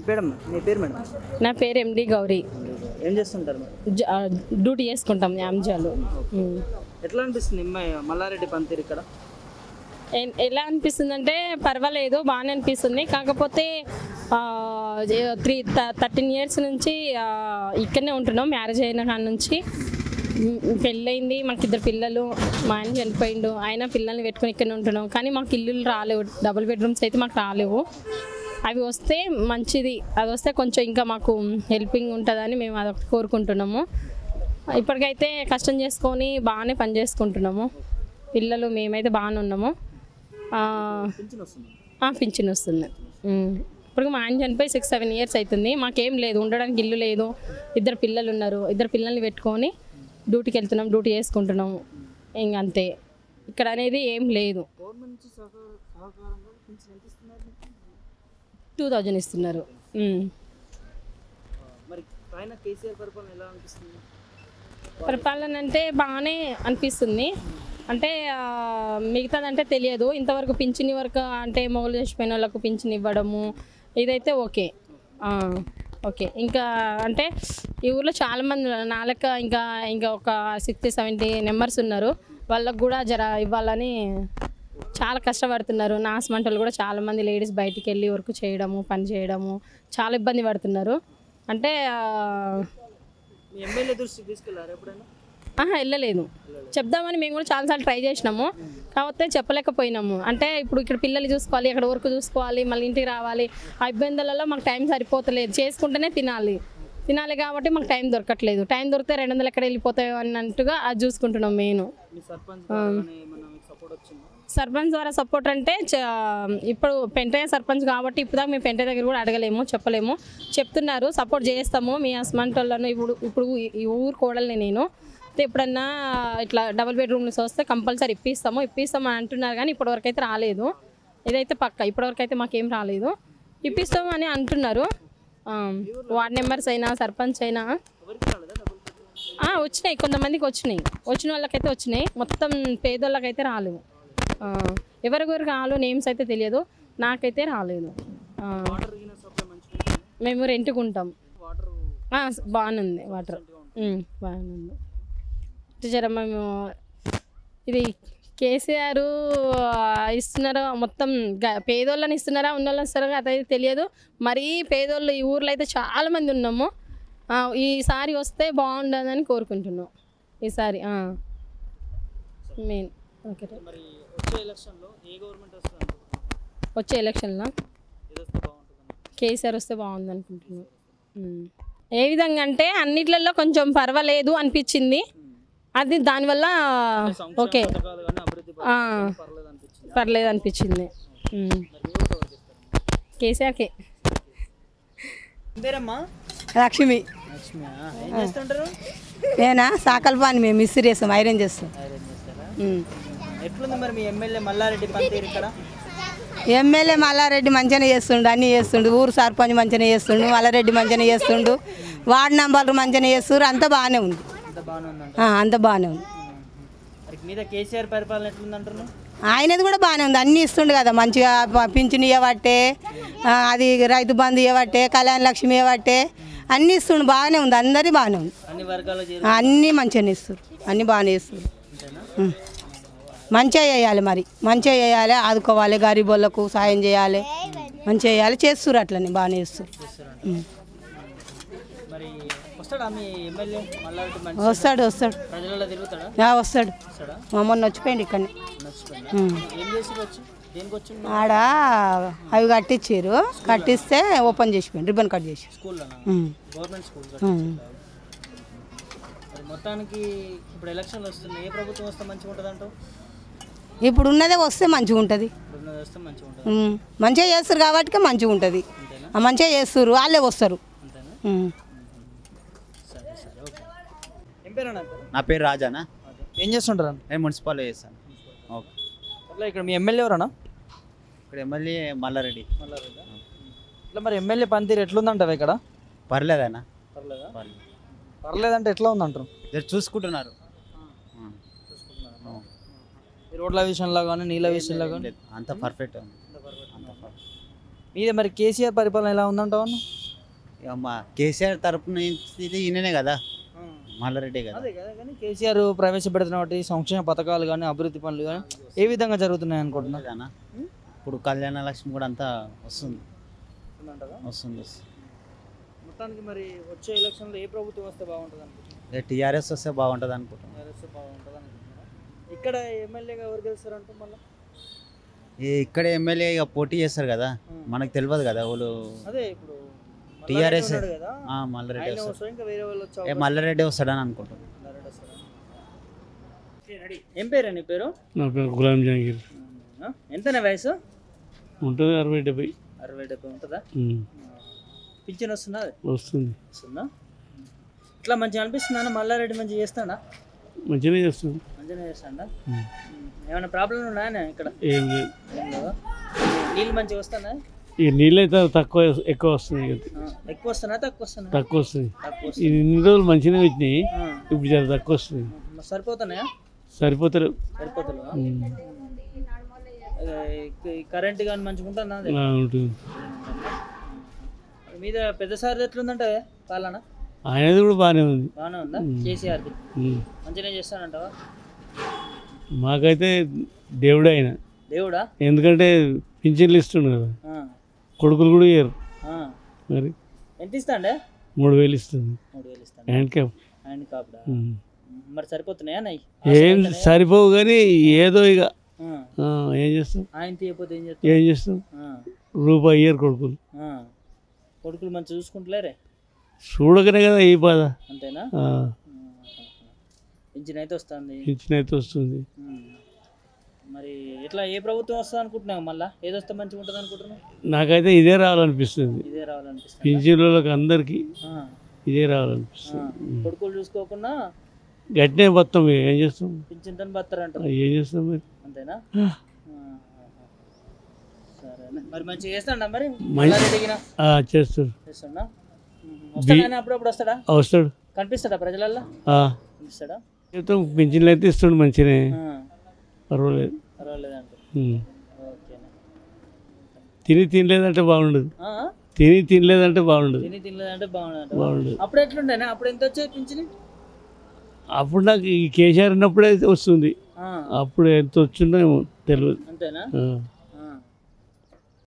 పేరు మీ పేరు మేడం నా పేరు ఎండి గౌరీ ఏం చేస్తుంటారు మేడం జ- ఆ, డ్యూటీ చేసుకుంటాం యాంజాలు ఉమ్. ఎట్లా అనిపిస్తుంది అమ్మాయి మల్లారెడ్డి పంతిరి ఇక్కడ ఎ- ఎలా అనిపిస్తుంది అంటే పర్వాలేదు బాగానే అనిపిస్తుంది కాకపోతే త్రీ థర్టీన్ ఇయర్స్ నుంచి ఆ, ఇక్కడనే ఉంటున్నాం మ్యారేజ్ అయిన కాడ నుంచి ఉమ్, పెళ్ళయింది మాకు ఇద్దరు పిల్లలు మా ఆయన చనిపోయిండు ఆయన పిల్లల్ని పెట్టుకొని ఇక్కడనే ఉంటున్నాం కానీ మాకు ఇల్లులు రాలేవు డబుల్ బెడ్రూమ్స్ అయితే మాకు రాలేవు అవి వస్తే మంచిది అది వస్తే కొంచెం ఇంకా మాకు హెల్పింగ్ ఉంటుందని మేము అదొకటి కోరుకుంటున్నాము ఇప్పటికైతే కష్టం చేసుకొని బాగానే పని చేసుకుంటున్నాము పిల్లలు మేమైతే బాగానే ఉన్నాము ఆ, పింఛన్ వస్తుంది ఆ, పింఛన్ వస్తుంది ఉమ్. ఇప్పుడు మా ఆయన చనిపోయి సిక్స్ సెవెన్ ఇయర్స్ అవుతుంది మాకేం లేదు ఉండడానికి ఇల్లు లేదు ఇద్దరు పిల్లలు ఉన్నారు ఇద్దరు పిల్లల్ని పెట్టుకొని డ్యూటీకి వెళ్తున్నాం డ్యూటీ చేసుకుంటున్నాము ఇంక అంతే ఇక్కడ అనేది ఏం లేదు గవర్నమెంట్ నుంచి సహకార సహకారంగా పింఛన్ ఎంత ఇస్తున్నారు మీకు? టూ థౌజండ్ ఇస్తున్నారు ఉమ్. మరి పైన కేసీఆర్ పరిపాలన ఎలా అనిపిస్తుంది పరిపాలన అంటే బాగానే అనిపిస్తుంది అంటే ఆ, మిగతాదంటే తెలియదు ఇంతవరకు పింఛన్ వరకు అంటే మొగలు చచ్చిపోయిన వాళ్ళకు పింఛన్ ఇవ్వడము ఇదైతే ఓకే ఆ, ఓకే ఇంకా అంటే ఈ ఊర్లో చాలామంది నా లెక్క ఇంకా ఇంకా ఒక సిక్స్టీ సెవెంటీ నెంబర్స్ ఉన్నారు వాళ్ళకు కూడా జర ఇవ్వాలని చాలా కష్టపడుతున్నారు నాస్ మంటలు కూడా చాలామంది లేడీస్ బయటికి వెళ్ళి వర్క్ చేయడము పని చేయడము చాలా ఇబ్బంది పడుతున్నారు అంటే ఆ, మీ ఎమ్మెల్యే దృష్టికి తీసుకెళ్లారు ఎప్పుడైనా ఆహా వెళ్ళలేదు చెప్దామని మేము కూడా చాలాసార్లు ట్రై చేసినాము కాకపోతే చెప్పలేకపోయినాము అంటే ఇప్పుడు ఇక్కడ పిల్లలు చూసుకోవాలి ఇక్కడ వర్క్ చూసుకోవాలి మళ్ళీ ఇంటికి రావాలి ఆ ఇబ్బందులలో మాకు టైం సరిపోతలేదు చేసుకుంటేనే తినాలి తినాలి కాబట్టి మాకు టైం దొరకట్లేదు టైం దొరికితే రెండు వందలు ఎక్కడ వెళ్ళిపోతాయో అన్నట్టుగా అది చూసుకుంటున్నాం మెయిన్ మీ సర్పంచ్ ద్వారా కానీ ఏమన్నా మీకు సపోర్ట్ వచ్చిందా సర్పంచ్ ద్వారా సపోర్ట్ అంటే చ- ఇప్పుడు పెంటయ్య సర్పంచ్ కాబట్టి ఇప్పుడు దాకా మేము పెంటయ్య దగ్గర కూడా అడగలేము చెప్పలేము చెప్తున్నారు సపోర్ట్ చేస్తాము మీ హస్బెండ్ వాళ్ళను ఇప్పుడు ఇప్పుడు ఈ- ఈ ఊరు కోడల్ని నేను అయితే ఎప్పుడన్నా ఇట్లా డబుల్ బెడ్రూమ్స్ వస్తే కంపల్సరీ ఇప్పిస్తాము ఇప్పిస్తాము అని అంటున్నారు కానీ ఇప్పటివరకు అయితే రాలేదు ఇదైతే పక్క ఇప్పటివరకు అయితే మాకేం రాలేదు ఇప్పిస్తాము అని అంటున్నారు ఆ, వార్డ్ మెంబర్స్ అయినా సర్పంచ్ అయినా ఎవరికి రాలేదా డబుల్ బెడ్రూమ్ ఆ, వచ్చినాయి కొంతమందికి వచ్చినాయి వచ్చిన వాళ్ళకైతే వచ్చినాయి మొత్తం పేదోళ్ళకైతే రాలేవు ఆ, ఎవరెవరు రాలో నేమ్స్ అయితే తెలియదు నాకైతే రాలేదు ఆ, వాటర్ గిన సప్లై మంచిగా ఉంటుంది మేము రెంట్కి ఉంటాం వాటర్ ఆ, బాగానుంది వాటర్ ఉమ్, బాగానుంది అంటే జర మేము ఇది కేసీఆర్ ఇస్తున్నారో మొత్తం గ- పేదోళ్ళని ఇస్తున్నారా ఉన్నోళ్ళని ఇస్తారా అదైతే తెలియదు మరీ పేదోళ్ళు ఈ ఊర్లో అయితే చాలా మంది ఉన్నాము ఆ, ఈసారి వస్తే బాగుండదని కోరుకుంటున్నాం ఈసారి మెయిన్ ఓకే మరి వచ్చే ఎలక్షన్లో ఏ గవర్నమెంట్ వస్తుంది అనుకుంటున్నారు వచ్చే ఎలక్షన్లో ఏది వస్తే బాగుంటుంది కేసీఆర్ వస్తే బాగుంది అనుకుంటున్నాం ఉమ్. ఏ విధంగా అంటే అన్నిట్లలో కొంచెం పర్వాలేదు అనిపించింది అది దానివల్ల ఓకే పథకాలు కానీ అభివృద్ధి ఆ, పర్లేదు అనిపించింది పర్లేదు అనిపించింది ఉమ్. మరి మీ ఊరు ఎవరు చేస్తారు కేసీఆర్కే ఏం పేరమ్మా లక్ష్మి లక్ష్మి ఏం చేస్తుంటారు నేనా సాకల పని మేము ఇస్త్రీ చేస్తాం ఐరన్ చేస్తాం ఐరన్ చేస్తారా ఉమ్. ఎట్లుంది మరి మీ ఎమ్మెల్యే మల్లారెడ్డి పంతేరు ఇక్కడ ఎమ్మెల్యే మల్లారెడ్డి మంచిగానే చేస్తుండు అన్నీ చేస్తుండు ఊరు సర్పంచ్ మంచిగానే చేస్తుండు మల్లారెడ్డి మంచిగానే చేస్తుండు వార్డు నంబర్లు మంచిగానే చేస్తుండ్రు అంతా బాగానే ఉంది అంత బాగానే ఉందంట ఆ, అంతా బాగానే ఉంది మరి మీద కేసీఆర్ పరిపాలన ఎట్లుందంటారు ఆయనది కూడా బాగానే ఉంది అన్నీ ఇస్తుండు కదా మంచిగా ప- పింఛన్ ఇవ్వబట్టే ఆ, అది రైతు బంధు ఇవ్వబట్టే కళ్యాణ లక్ష్మి ఇవ్వబట్టే అన్నీ ఇస్తుండు బాగానే ఉంది అందరి బాగానే ఉంది అన్ని వర్గాలు చేరు అన్నీ మంచిగానే ఇస్తారు అన్నీ బాగానే ఇస్తారు ఉం. మంచిగా చేయాలి మరి మంచిగా చేయాలి ఆదుకోవాలి గరీబోళ్ళకు సాయం చేయాలి మంచిగా చేయాలి చేస్తారు అట్లనే బాగానే చేస్తారు ఉం. మరి వస్తాడా మీ ఎమ్మెల్యే మల్లారెడ్డి మంచి వస్తాడు వస్తాడు ప్రజలలో తిరుగుతాడా ఆ, వస్తాడు వస్తాడా మా మొన్న వచ్చిపోయింది ఇక్కడనే నచ్చిపోయిందా ఉం. ఏం చేసి వచ్చి దేనికి వచ్చి ఆడ అవి కట్టించారు కట్టిస్తే ఓపెన్ చేసిపోయింది రిబ్బన్ కట్ చేసి స్కూల్లోనా ఉం. గవర్నమెంట్ స్కూల్ ఉం. మరి మొత్తానికి ఇప్పుడు ఎలక్షన్లు వస్తున్నాయి ఏ ప్రభుత్వం వస్తే మంచిగా ఉంటుంది అంటావు ఇప్పుడు ఉన్నదే వస్తే మంచిగా ఉంటుంది ఇప్పుడు ఉన్నది వస్తే మంచిగా ఉంటుంది ఉం. మంచిగా చేస్తారు కాబట్టి మంచిగా ఉంటుంది ఆ, మంచిగా చేస్తారు వాళ్ళే వస్తారు అంతేనా ఉం. సరే సరే ఓకే ఏం పేరు అన్న నా పేరు రాజానా ఏం చేస్తుంటారు అన్న నేను మున్సిపల్ చేస్తాను ఓకే అట్లా ఇక్కడ మీ ఎమ్మెల్యే ఎవరన్నా ఇక్కడ ఎమ్మెల్యే మల్లారెడ్డి మల్లారెడ్డి ఇట్లా మరి ఎమ్మెల్యే పనితీరు ఎట్లుందంటావు ఇక్కడ పర్లేదన్నా పర్లేదా పర్లేదు పర్లేదంటే ఎట్లా ఉందంటారు జర చూసుకుంటున్నారు ఈ రోడ్ల విషయంలో కానీ నీళ్ళ విషయంలో కానీ లేదు, అంత పర్ఫెక్ట్ ఉంది అంత పర్ఫెక్ట్ మీదే మరి కేసీఆర్ పరిపాలన ఎలా ఉందంటావు అన్న ఇక మా కేసీఆర్ తరపు నుంచి ఇది ఈయననే కదా మల్లారెడ్డి కదా అదే కదా కానీ కేసీఆర్ ప్రవేశపెడుతున్న వాటి సంక్షేమ పథకాలు కానీ అభివృద్ధి పనులు కానీ ఏ విధంగా జరుగుతున్నాయి అనుకుంటున్నా అదేనా? ఇప్పుడు కళ్యాణ లక్ష్మి కూడా అంతా వస్తుంది వస్తుంది వస్తుంది. మొత్తానికి మరి వచ్చే ఎలక్షన్లో ఏ ప్రభుత్వం వస్తే బాగుంటుంది అనుకుంటున్నా ఇక టీఆర్ఎస్ వస్తే బాగుంటుంది అనుకుంటున్నాను వస్తే బాగుంటుంది అనుకుంటున్నా ఇక్కడ ఎమ్మెల్యేగా ఎవరు గెలుస్తారంటే మళ్ళీ ఈ ఇక్కడ ఎమ్మెల్యే ఇక పోటీ చేస్తారు కదా మనకు తెలియదు కదా వాళ్ళు అదే ఇప్పుడు TRS. మల్లారెడ్డి ఉన్నాడు కదా ఆ, మల్లారెడ్డి ఆయన వస్తారు వస్తారు ఇంకా వేరే వాళ్ళు వచ్చే ఏ అవకాశం- మల్లారెడ్డి వస్తాడని అనుకుంటున్నాను మల్లారెడ్డి వస్తారా? ఏం పేరు నీ పేరు నా పేరు గులాం జహాంగీర్ ఆ? ఎంతనే వయసు ఉంటుంది అరవై డెబ్బై అరవై డెబ్బై ఉంటుందా ఉమ్, పింఛన్ వస్తుందా వస్తుంది వస్తుందా ఇట్లా మంచిగా అనిపిస్తుందా మల్లారెడ్డి మంచిగా చేస్తాడా మంచిగానే చేస్తుంది మంచిగా చేస్తాడా ఉమ్, ఏమైనా ప్రాబ్లం ఉన్నాయా ఇక్కడ ఏం లేదు ఏం లేవా నీళ్ళు మంచిగా వస్తానా ఈ నీళ్ళు అయితే తక్కువ ఎక్కువ వస్తుంది ఇక. ఎక్కువ వస్తానా తక్కువ వస్తానా తక్కువ వస్తుంది తక్కువ ఇది ఇన్ని రోజులు మంచిగానే వచ్చినాయి ఆ. ఇప్పుడు చాలా తక్కువ వస్తుంది మరి సరిపోతున్నాయా సరిపోతారు సరిపోతలేవా ఉమ్, కరెంట్ కానీ మంచిగా ఉంటుందా అదే ఆ, ఉంటుంది మీద పెద్ద సార్ ఎట్లుందంటే పాలన ఆయనది కూడా బాగానే ఉంది బాగానే ఉందా కేసీఆర్ది ఉమ్, మంచిగానే చేస్తానంటావా మాకైతే దేవుడు ఆయన దేవుడా ఎందుకంటే పింఛన్లు ఇస్తుండు కదా ఆ, కొడుకులు కూడా ఇయ్యరు ఆ. మరి ఎంత ఇస్తాండే మూడు వేలు ఇస్తుంది మూడు వేలు ఇస్తాను హ్యాండ్ క్యాప్ ఆయన కాపుడా ఉమ్. మరి సరిపోతున్నాయా నయ్యి ఏం సరిపోవు కానీ ఏదో ఇక ఆ, ఏం చేస్తాం ఆయన తీయపోతే ఏం చేస్తాం ఏం చేస్తాం ఆ, రూపాయి ఇయ్యరు కొడుకులు ఆ. కొడుకులు మంచిగా చూసుకుంటలేరే చూడకనే కదా ఈ బాధ అంతేనా ఆ, ఇంజిన్ అయితే వస్తుంది పింఛన్ అయితే వస్తుంది ఉమ్. మరి ఎట్లా ఏ ప్రభుత్వం వస్తుంది అనుకుంటున్నావు మళ్ళా ఏది వస్తే మంచిగా ఉంటుంది అనుకుంటున్నావు నాకైతే ఇదే రావాలనిపిస్తుంది ఇదే రావాలనిపిస్తుంది పింఛన్లకు అందరికీ ఆ, ఇదే ఆ. రావాలనిపిస్తుంది కొడుకులు చూసుకోకుండా గట్టినే మొత్తం ఇక ఏం చేస్తాం పింఛన్ బతారంటారు ఏం చేస్తాం మరి అంతేనా ఆ, సరేనా మరి మంచిగా చేస్తాడా మరి మంచి- మళ్ళా దిగిన ఆ, చేస్తాడు చేస్తాడా వస్తాడా ఆయన అప్పుడప్పుడు వస్తాడా వస్తాడు కనిపిస్తాడా ప్రజలల్లో ఆ, కనిపిస్తాడా చెప్తాం పింఛన్లు అయితే ఇస్తాడు మంచిగానే ఆ, పర్వాలేదు పర్వాలేదంట ఉమ్. ఓకేనా తిని తినలేదంటే బాగుండదు ఆ, తిని తినలేదంటే బాగుండదు తిని తినలేదంటే బాగుండదు బాగుండదు అప్పుడు ఎట్లుండేనా అప్పుడు ఎంత వచ్చేది పింఛని అప్పుడు నాకు ఈ కేసీఆర్ ఉన్నప్పుడే వస్తుంది ఆ, అప్పుడు ఎంత వచ్చిందో ఏమో తెలియదు అంతేనా ఆ.